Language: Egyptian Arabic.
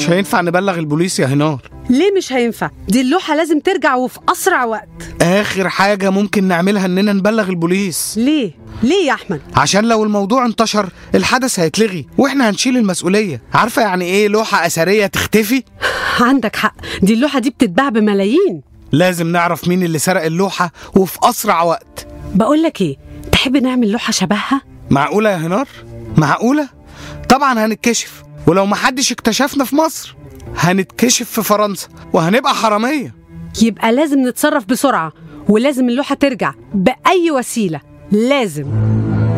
مش هينفع نبلغ البوليس يا هنار ليه مش هينفع دي اللوحة لازم ترجع وفي أسرع وقت اخر حاجة ممكن نعملها اننا نبلغ البوليس ليه ليه يا أحمد عشان لو الموضوع انتشر الحدث هيتلغي واحنا هنشيل المسؤولية عارفة يعني ايه لوحة اثرية تختفي عندك حق دي اللوحة دي بتتباع بملايين لازم نعرف مين اللي سرق اللوحة وفي اسرع وقت بقول لك ايه تحب نعمل لوحة شبهها معقولة يا هنار معقولة طبعا هنتكشف ولو محدش اكتشفنا في مصر هنتكشف في فرنسا وهنبقى حرامية يبقى لازم نتصرف بسرعة ولازم اللوحة ترجع بأي وسيلة لازم